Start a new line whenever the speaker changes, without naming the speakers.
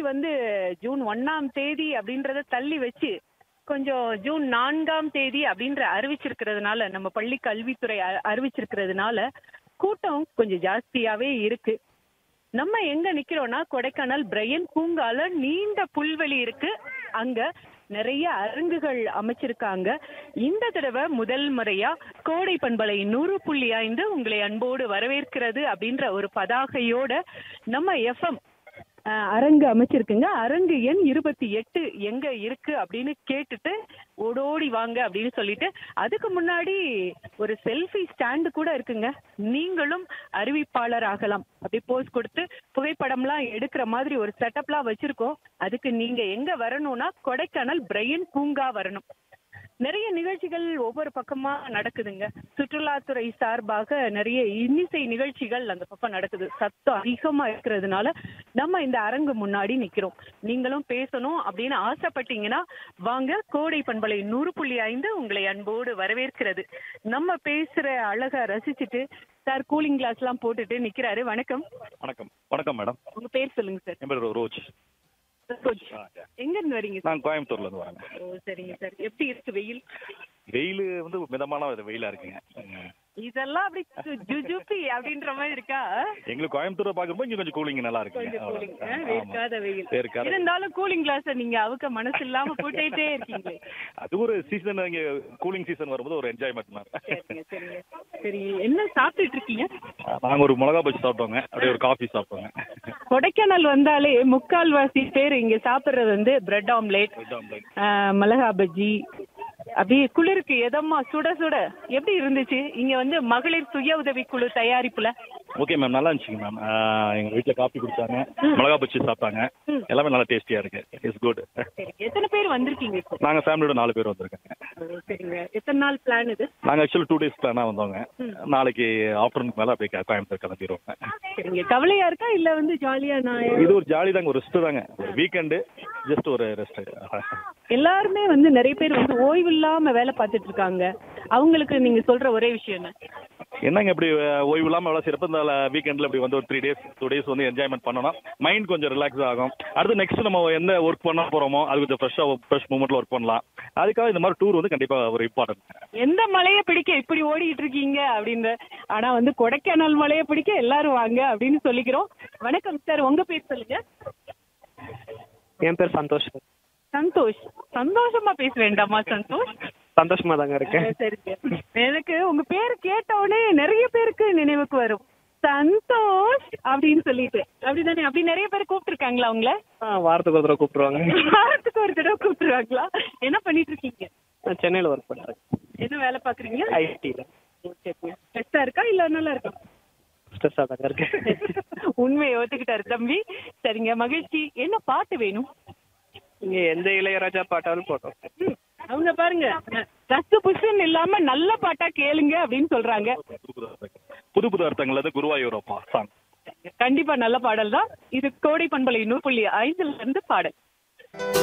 வந்து ஜூன் ஒண்ணாம் தேதி அப்படின்றத தள்ளி வச்சு கொஞ்சம் ஜூன் நான்காம் தேதி அப்படின்ற அறிவிச்சிருக்கிறதுனால நம்ம பள்ளி கல்வித்துறை அ- அறிவிச்சிருக்கிறதுனால கூட்டம் கொஞ்சம் ஜாஸ்தியாவே இருக்கு நம்ம எங்க நிக்கிறோம்னா கொடைக்கானல் பிரையன் பூங்கால நீண்ட புல்வெளி இருக்கு அங்க நிறைய அரங்குகள் அமைச்சிருக்காங்க இந்த தடவை முதல் முறையா கோடை பண்பலை நூறு புள்ளி ஐந்து உங்களை அன்போடு வரவேற்கிறது அப்படின்ற ஒரு பதாகையோட நம்ம எஃப்எம் அரங்கு அமைச்சிருக்குங்க அரங்கு எண் இருபத்தி எட்டு எங்க இருக்கு அப்படின்னு கேட்டுட்டு ஓடோடி வாங்க அப்படின்னு சொல்லிட்டு அதுக்கு முன்னாடி ஒரு செல்ஃபி ஸ்டாண்டு கூட இருக்குங்க நீங்களும் அறிவிப்பாளர் ஆகலாம் அப்படி போஸ் கொடுத்து புகைப்படம்லாம் எடுக்கிற மாதிரி ஒரு செட்டப்லாம் வச்சிருக்கோம் அதுக்கு நீங்க எங்க வரணும்னா கொடைக்கானல் பிரையன் பூங்கா வரணும் நிறைய நிகழ்ச்சிகள் ஒவ்வொரு பக்கமா நடக்குதுங்க சுற்றுலாத்துறை சார்பாக நிறைய இன்னிசை நிகழ்ச்சிகள் அந்த பக்கம் நடக்குது சத்தம் அதிகமா இருக்கிறதுனால நம்ம இந்த அரங்கு முன்னாடி நிக்கிறோம் நீங்களும் பேசணும் அப்படின்னு ஆசைப்பட்டீங்கன்னா வாங்க கோடை பண்பலை நூறு புள்ளி ஐந்து உங்களை அன்போடு வரவேற்கிறது நம்ம பேசுற அழகா ரசிச்சுட்டு சார் கூலிங் கிளாஸ் எல்லாம் போட்டுட்டு நிக்கிறாரு வணக்கம்
வணக்கம் வணக்கம் மேடம்
உங்க பேர் சொல்லுங்க சார்
என் பேர் ரோஜ்
எங்க இருந்து வரீங்க சார்
நான் கோயம்புத்தூர்ல இருந்து வரேங்க
ஓ சரிங்க சார் எப்படி இருக்கு வெயில்
வெயில் வந்து மிதமான ஒரு வெயிலா இருக்குங்க ம்.
இதெல்லாம் அப்படி ஜு- ஜுஜுபி அப்படின்ற மாதிரி இருக்கா
எங்களுக்கு கோயம்புத்தூரை பாக்குறப்போ இங்க கொஞ்சம் கூலிங் நல்லா
கொஞ்சம்
இருக்குங்க
கூலிங்
அவ்வளவுதான்.
வேர்க்காத வெயில்
வேர்க்காத.
இருந்தாலும் கூலிங் கிளாஸ் நீங்க அவுக்க மனசு இல்லாம போட்டுட்டே இருக்கீங்களே
அது ஒரு சீசன் இங்க கூலிங் சீசன் வரும்போது ஒரு என்ஜாய்மெண்ட் தான்
சரிங்க சரிங்க சரி என்ன சாப்பிட்டுட்டு இருக்கீங்க
நாங்க ஒரு மிளகா பஜ்ஜி சாப்பிட்டோங்க அப்படியே ஒரு காஃபி சாப்பிட்டோங்க
கொடைக்கானல் வந்தாலே முக்கால்வாசி பேர் இங்க சாப்பிடுறது வந்து பிரெட் ஆம்லேட்
Bread omelette.
மிளகா பஜ்ஜி அப்படியே குளிருக்கு எதமா சுட சுட எப்படி இருந்துச்சு இங்க வந்து மகளிர் சுய உதவி குழு தயாரிப்புல
ஓகே மேம் நல்லா இருந்துச்சுங்க மேம் எங்க வீட்ல காஃபி குடிச்சாங்க மிளகா பஜ்ஜி சாப்பிட்டாங்க
ம்.
எல்லாமே நல்லா டேஸ்டியா இருக்கு இட்ஸ் குட்
சரி எத்தனை பேர் வந்திருக்கீங்க இப்போ
நாங்க ஃபேமிலியோட நாலு பேர் வந்திருக்கோங்க
ஓ, சரிங்க எத்தனை நாள் பிளான் இது
நாங்க ஆக்சுவலி டூ டேஸ் பிளானா வந்தோங்க
ம்.
நாளைக்கு ஆஃப்டர்நூன் மேல அப்படியே கோயம்புத்தூர் கிளம்பிடுவோங்க
சரிங்க கவலையா இருக்கா இல்ல வந்து ஜாலியா நான்
இது ஒரு ஜாலி தாங்க ஒரு ரெஸ்ட் தாங்க ஒரு வீக்கெண்டு ஜஸ்ட் ஒரு ரெஸ்ட்
எல்லாருமே வந்து நிறைய பேர் வந்து ஓய்வு இல்லாம வேலை பார்த்துட்டு இருக்காங்க அவங்களுக்கு நீங்க சொல்ற ஒரே விஷயம் என்ன
என்னங்க இப்படி அஹ், ஓய்வு இல்லாமல் வேலை செய்யறப்ப இந்த வீக்கெண்டில் இப்படி வந்து ஒரு த்ரீ டேஸ் டூ டேஸ் வந்து என்ஜாய்மெண்ட் பண்ணோம்னா மைண்ட் கொஞ்சம் ரிலாக்ஸ் ஆகும் அடுத்து நெக்ஸ்ட் நம்ம எந்த ஒர்க் பண்ண போறோமோ அது கொஞ்சம் ஃப்ரெஷ்ஷாக ஃப்ரெஷ் மூமெண்ட்ல ஒர்க் பண்ணலாம் அதுக்காக இந்த மாதிரி டூர் வந்து கண்டிப்பாக ஒரு இம்பார்ட்டன்ட்
எந்த மலையை பிடிக்க இப்படி ஓடிட்டு இருக்கீங்க அப்படின்னு ஆனா வந்து கொடைக்கானல் மலையை பிடிக்க எல்லாரும் வாங்க அப்படின்னு சொல்லிக்கிறோம் வணக்கம் சார் உங்க பேர் சொல்லுங்க
என் பேர் சந்தோஷ்
சந்தோஷ் சந்தோஷமா பேச வேண்டாமா சந்தோஷ்
சந்தோஷமா தாங்க இருக்கேன்
சரிங்க எனக்கு உங்க பேர் கேட்ட உடனே நிறைய பேருக்கு நினைவுக்கு வரும் சந்தோஷ் அப்படின்னு சொல்லிட்டு அப்படிதானே அப்படி நிறைய பேர் கூப்பிட்டுருக்காங்களா உங்களை
ஆ வாரத்துக்கு ஒரு தடவை கூப்பிட்டுருவாங்க
வாரத்துக்கு ஒரு தடவை கூப்பிட்டுருவாங்களா என்ன பண்ணிட்டு இருக்கீங்க
நான் சென்னையில் ஒர்க் பண்ணுறேன்
என்ன வேலை பாக்குறீங்க
ஐடியில்
பெஸ்டா இருக்கா இல்ல நல்லா இருக்கா
ஸ்ட்ரெஸ்ஸாக தாங்க இருக்கேன்
உண்மையை ஒத்துக்கிட்டாரு தம்பி சரிங்க மகிழ்ச்சி என்ன பாட்டு வேணும்
இங்கே எந்த இளையராஜா பாட்டாலும் போட்டோம்
ம், அவங்க பாருங்க கசு புசுன்னு இல்லாம நல்ல பாட்டா கேளுங்க அப்படின்னு சொல்றாங்க
புது புது அர்த்தங்கள் அது குருவாயூரப்பா சாங்
கண்டிப்பா நல்ல பாடல் தான் இது கோடை பண்பலை நூறு புள்ளி ஐந்துல இருந்து பாடல்